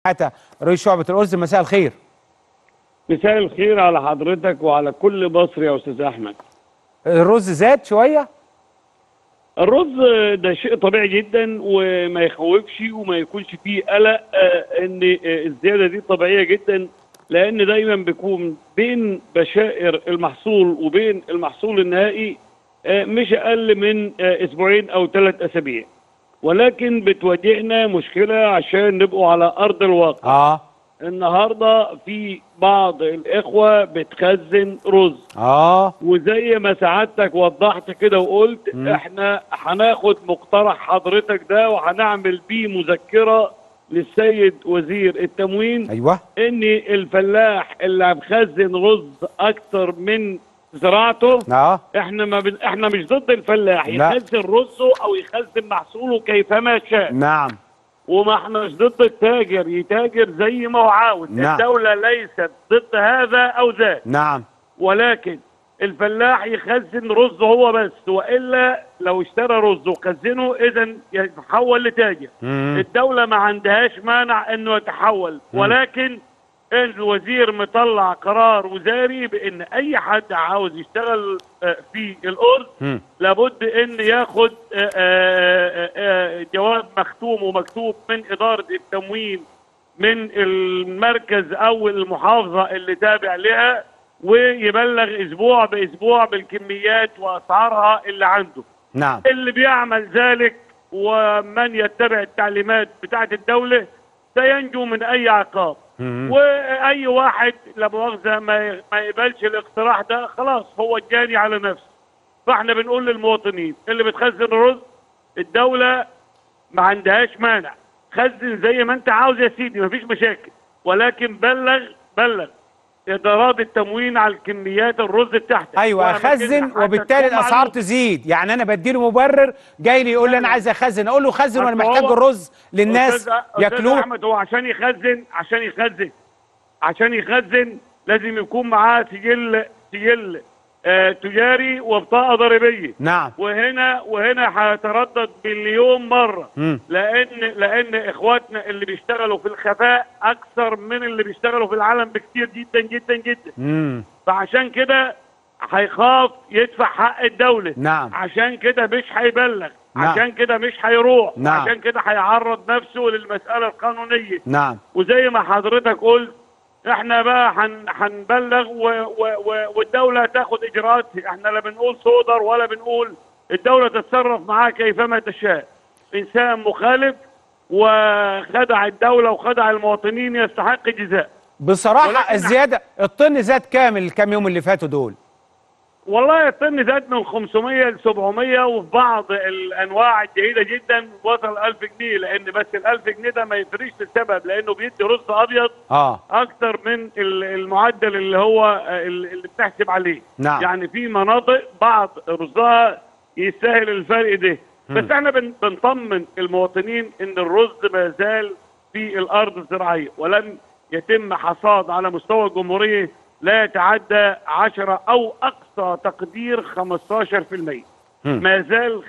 حتى رئيس شعبة الأرز مساء الخير مساء الخير على حضرتك وعلى كل مصر يا استاذ احمد الرز زاد شوية الرز ده شيء طبيعي جدا وما يخوفش وما يكونش فيه قلق آه، ان آه، الزياده دي طبيعيه جدا لان دايما بيكون بين بشائر المحصول وبين المحصول النهائي آه، مش اقل من آه، اسبوعين او ثلاث اسابيع ولكن بتواجهنا مشكله عشان نبقوا على ارض الواقع اه النهارده في بعض الاخوه بتخزن رز اه وزي ما سعادتك وضحت كده وقلت مم. احنا هناخد مقترح حضرتك ده وهنعمل بيه مذكره للسيد وزير التموين ايوه ان الفلاح اللي مخزن رز اكتر من زراعته اه احنا ما بن... احنا مش ضد الفلاح لا. يخزن رزه او يخزن محصوله كيفما شاء نعم وما احناش ضد التاجر يتاجر زي ما هو عاوز نعم. الدوله ليست ضد هذا او ذاك نعم ولكن الفلاح يخزن رز هو بس والا لو اشترى رز وخزنه اذا يتحول لتاجر مم. الدوله ما عندهاش مانع انه يتحول ولكن الوزير مطلع قرار وزاري بان اي حد عاوز يشتغل آه، في الارز مم. لابد ان ياخد آه، آه، آه، جواب مختوم ومكتوب من اداره التموين من المركز او المحافظه اللي تابع لها ويبلغ اسبوع باسبوع بالكميات واسعارها اللي عنده نعم اللي بيعمل ذلك ومن يتبع التعليمات بتاعه الدوله سينجو من اي عقاب مم. واي واحد لا مؤاخذه ما ما يقبلش الاقتراح ده خلاص هو الجاني على نفسه فاحنا بنقول للمواطنين اللي بتخزن رز الدوله ما عندهاش مانع خزن زي ما انت عاوز يا سيدي مفيش مشاكل ولكن بلغ بلغ ادارات التموين على الكميات الرز بتاعتك ايوه وأماكنها اخزن حتى وبالتالي تكون الاسعار معلومة. تزيد يعني انا بديله مبرر جاي لي يقول لي انا عايز اخزن اقول له خزن وانا بس هو- محتاج الرز للناس أستاذ- أستاذ ياكلوه احمد هو عشان يخزن عشان يخزن عشان يخزن لازم يكون معاه سجل سجل آه تجاري وبطاقه ضريبيه نعم وهنا وهنا هيتردد مليون مره مم. لان لان اخواتنا اللي بيشتغلوا في الخفاء اكثر من اللي بيشتغلوا في العالم بكتير جدا جدا جدا مم. فعشان كده هيخاف يدفع حق الدوله نعم. عشان كده مش هيبلغ نعم. عشان كده مش هيروح نعم. عشان كده هيعرض نفسه للمساله القانونيه نعم وزي ما حضرتك قلت احنا بقى هن هنبلغ و و و والدوله تاخد اجراءات احنا لا بنقول صودر ولا بنقول الدوله تتصرف معاه كيفما تشاء انسان مخالف وخدع الدوله وخدع المواطنين يستحق جزاء بصراحه ولكن- الزياده الطن زاد كام الكام يوم اللي فاتوا دول والله الطن زاد من 500 ل 700 وفي بعض الانواع الجيده جدا وصل 1000 جنيه لان بس ال 1000 جنيه ده ما يفرقش السبب لانه بيدي رز ابيض اه اكتر من ال- المعدل اللي هو آه، اللي بتحسب عليه نعم. يعني في مناطق بعض رزها يستاهل الفرق ده بس احنا بن- بنطمن المواطنين ان الرز ما زال في الارض الزراعيه ولن يتم حصاد على مستوى الجمهوريه لا يتعدى 10 او اقصى تقدير 15% مم. ما زال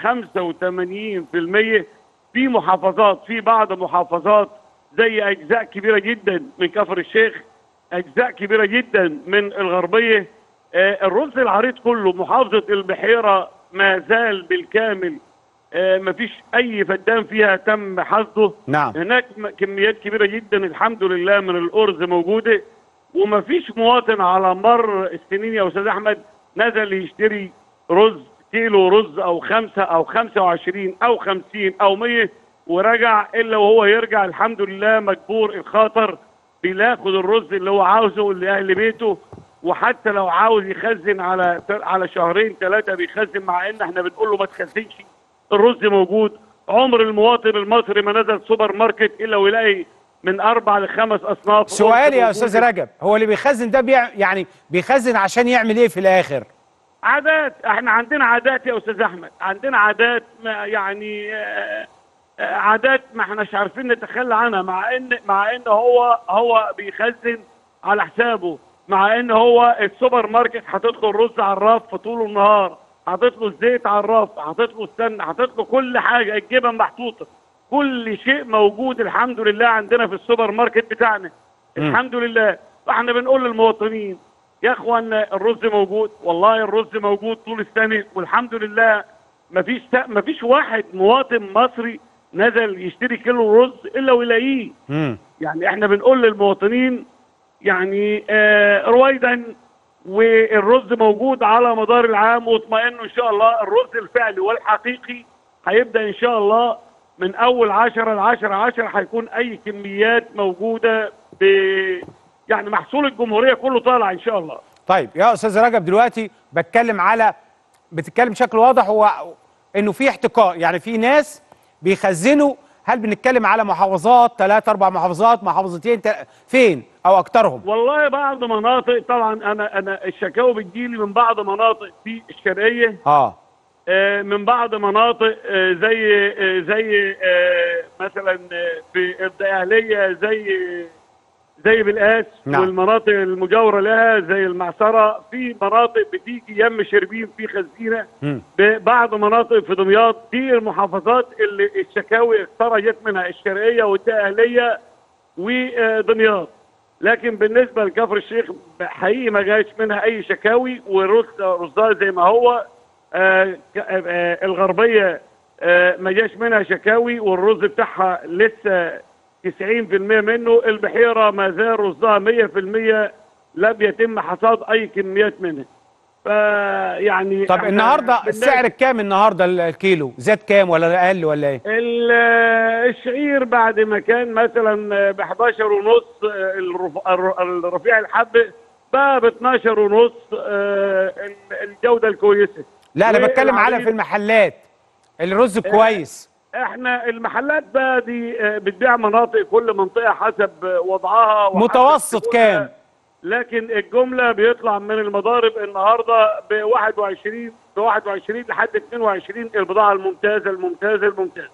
85% في محافظات في بعض المحافظات زي اجزاء كبيره جدا من كفر الشيخ اجزاء كبيره جدا من الغربيه آه، الرز العريض كله محافظه البحيره ما زال بالكامل آه، مفيش اي فدان فيها تم حصده نعم. هناك م- كميات كبيره جدا الحمد لله من الارز موجوده ومفيش مواطن على مر السنين يا استاذ احمد نزل يشتري رز كيلو رز او خمسة او خمسة وعشرين او خمسين او مية ورجع الا وهو يرجع الحمد لله مجبور الخاطر بياخد الرز اللي هو عاوزه لاهل بيته وحتى لو عاوز يخزن على على شهرين ثلاثة بيخزن مع ان احنا بنقول له ما تخزنش الرز موجود عمر المواطن المصري ما نزل سوبر ماركت الا ويلاقي من اربع لخمس اصناف سؤال يا رز استاذ موجودة. رجب هو اللي بيخزن ده بيع يعني بيخزن عشان يعمل ايه في الاخر عادات احنا عندنا عادات يا استاذ احمد عندنا عادات ما يعني آه، آه، عادات ما احناش عارفين نتخلى عنها مع ان مع ان هو هو بيخزن على حسابه مع ان هو السوبر ماركت حاطط له الرز على الرف طول النهار حاطط له الزيت على الرف حاطط له السمنه حاطط له كل حاجه الجبن محطوطه كل شيء موجود الحمد لله عندنا في السوبر ماركت بتاعنا الحمد لله فاحنا بنقول للمواطنين يا اخوانا الرز موجود والله الرز موجود طول السنه والحمد لله مفيش مفيش واحد مواطن مصري نزل يشتري كيلو رز الا ويلاقيه مم. يعني احنا بنقول للمواطنين يعني آه رويدا والرز موجود على مدار العام واطمئنوا ان شاء الله الرز الفعلي والحقيقي هيبدا ان شاء الله من اول 10 ل 10 10 هيكون اي كميات موجوده ب يعني محصول الجمهوريه كله طالع ان شاء الله طيب يا استاذ رجب دلوقتي بتكلم على بتتكلم بشكل واضح هو انه في احتكار يعني في ناس بيخزنوا هل بنتكلم على محافظات ثلاث اربع محافظات محافظتين تل... فين او اكترهم والله بعض مناطق طبعا انا انا الشكاوى بتجيلي من بعض مناطق في الشرقيه اه آه، من بعض مناطق آه، زي آه، زي آه، مثلا آه، في الدقهليه زي زي بالقاس نعم. والمناطق المجاوره لها زي المعصره في مناطق بتيجي يم شربين في خزينه مم. بعض مناطق في دمياط دي المحافظات اللي الشكاوي خرجت منها الشرقيه والدقهليه ودمياط لكن بالنسبه لكفر الشيخ حقيقي ما جاش منها اي شكاوي ورز رزها زي ما هو آه ك- آه الغربيه آه ما جاش منها شكاوي والرز بتاعها لسه 90% منه البحيره ما زال رزها 100% لم يتم حصاد اي كميات منها فيعني طب إحنا النهارده بالنسبة- السعر كام النهارده ال- الكيلو زاد كام ولا اقل ولا ايه ال- الشعير بعد ما كان مثلا ب 11 ونص الرف- الر- الرفيع الحب بقى ب 12 ونص آه، ال- الجوده الكويسه لا انا بتكلم على والعبيد- في المحلات الرز كويس احنا المحلات بقى دي آه، بتبيع مناطق كل منطقه حسب وضعها وحسب متوسط سهولها. كام؟ لكن الجمله بيطلع من المضارب النهارده ب 21 ب 21 لحد 22 البضاعه الممتازه الممتازه الممتازه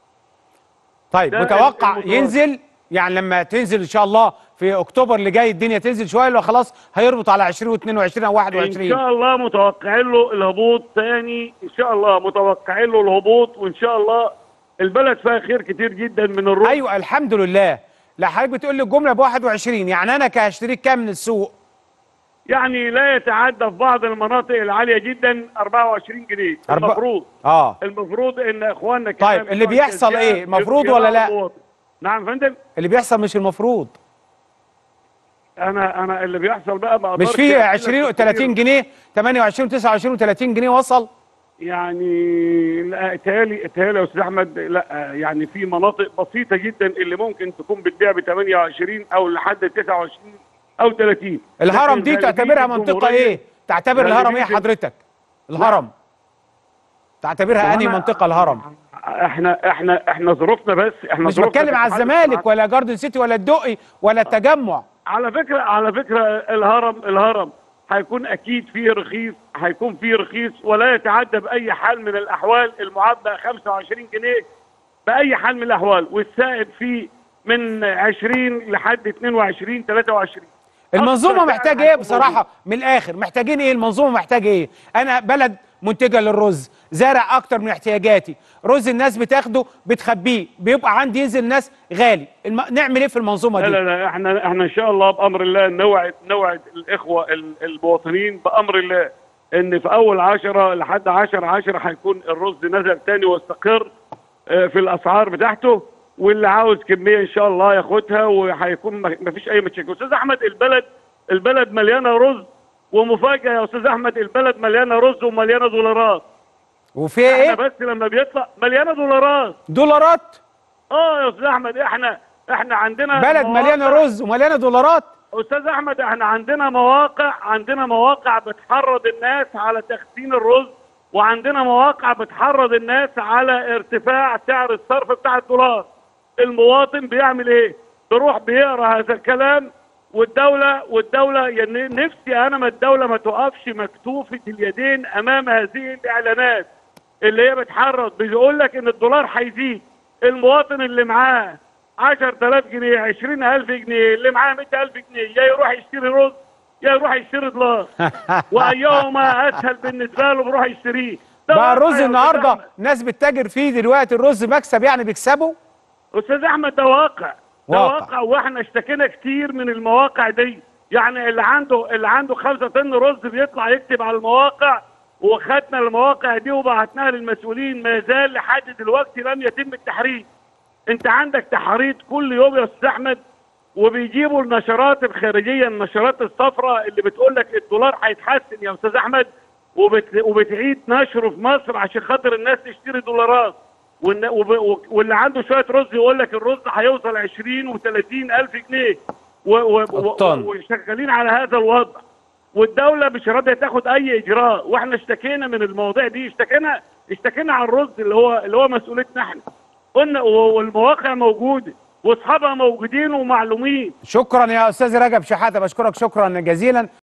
طيب ده متوقع المتوسط. ينزل يعني لما تنزل ان شاء الله في اكتوبر اللي جاي الدنيا تنزل شويه ولا خلاص هيربط على 20 و22 او ان 21 شاء الله متوقعين له الهبوط تاني ان شاء الله متوقعين له الهبوط وان شاء الله البلد فيها خير كتير جدا من الرز ايوه الحمد لله لا حضرتك بتقول لي الجمله ب 21 يعني انا كهشتريك كام من السوق يعني لا يتعدى في بعض المناطق العاليه جدا 24 جنيه أربعة- المفروض اه المفروض ان اخواننا طيب، كمان اللي بتوع بيحصل التشجيع إيه؟ مفروض يراعوا ولا لا؟ المواطن. نعم يا فندم اللي بيحصل مش المفروض انا انا اللي بيحصل بقى ما مش أقدرش في أحكي لك 20 كتير. و30 جنيه 28 و29 و30 جنيه وصل يعني لا اتهيألي اتهيألي يا استاذ احمد لا يعني في مناطق بسيطه جدا اللي ممكن تكون بتبيع ب 28 او لحد 29 او 30 الهرم لكن دي غالبية تعتبرها منطقه الجمهورية- ايه تعتبر الهرم ايه غالبية- حضرتك الهرم تعتبرها انهي وأنا- منطقه الهرم احنا احنا احنا ظروفنا بس احنا مش ظروفنا بتكلم في على اتحاد الزمالك الصناعات. ولا جاردن سيتي ولا الدقي ولا التجمع على فكره على فكره الهرم الهرم هيكون اكيد فيه رخيص هيكون فيه رخيص ولا يتعدى باي حال من الاحوال المعدة 25 جنيه باي حال من الاحوال والسائد فيه من 20 لحد 22 23 المنظومه أكتر محتاج سعر ايه هيكون بصراحه من الاخر محتاجين ايه المنظومه محتاج ايه انا بلد منتجه للرز زارع اكتر من احتياجاتي رز الناس بتاخده بتخبيه بيبقى عندي ينزل الناس غالي الم... نعمل ايه في المنظومه لا دي لا لا احنا احنا ان شاء الله بامر الله نوعد نوعد الاخوه ال- المواطنين بامر الله ان في اول 10 لحد 10 10 هيكون الرز نزل تاني واستقر آه، في الاسعار بتاعته واللي عاوز كميه ان شاء الله ياخدها وهيكون ما ما فيش اي مشاكل استاذ احمد البلد البلد مليانه رز ومفاجاه يا استاذ احمد البلد مليانه رز ومليانه دولارات وفي احنا ايه بس لما بيطلع مليانه دولارات دولارات اه يا استاذ احمد احنا احنا عندنا بلد مواقع- مليانه رز ومليانه دولارات استاذ احمد احنا عندنا مواقع عندنا مواقع بتحرض الناس على تخزين الرز وعندنا مواقع بتحرض الناس على ارتفاع سعر الصرف بتاع الدولار المواطن بيعمل ايه بيروح بيقرا هذا الكلام والدوله والدوله يعني نفسي انا ما الدوله ما توقفش مكتوفه اليدين امام هذه الاعلانات اللي هي بتحرض بيقول لك ان الدولار هيزيد المواطن اللي معاه 10000 جنيه 20000 جنيه اللي معاه 100000 جنيه يا يروح يشتري رز يا يروح يشتري دولار وايهما اسهل بالنسبه له بيروح يشتريه ده بقى واقع الرز يا النهارده أستاذ ناس بتتاجر فيه دلوقتي الرز مكسب يعني بيكسبوا استاذ احمد ده واقع ده واقع. واقع واحنا اشتكينا كتير من المواقع دي يعني اللي عنده اللي عنده خمسة طن رز بيطلع يكتب على المواقع وخدنا المواقع دي وبعتناها للمسؤولين ما زال لحد دلوقتي لم يتم التحرير انت عندك تحريض كل يوم يا استاذ احمد وبيجيبوا النشرات الخارجيه النشرات الصفراء اللي بتقول لك الدولار هيتحسن يا استاذ احمد وبت... وبتعيد نشره في مصر عشان خاطر الناس تشتري دولارات والن... وب... واللي عنده شويه رز يقول لك الرز هيوصل 20 و30 الف جنيه و... و... الطن. و... وشغالين على هذا الوضع والدوله مش راضيه تاخد اي اجراء واحنا اشتكينا من المواضيع دي اشتكينا اشتكينا على الرز اللي هو اللي هو مسؤوليتنا احنا قلنا و- والمواقع موجوده واصحابها موجودين ومعلومين شكرا يا استاذ رجب شحاته بشكرك شكرا جزيلا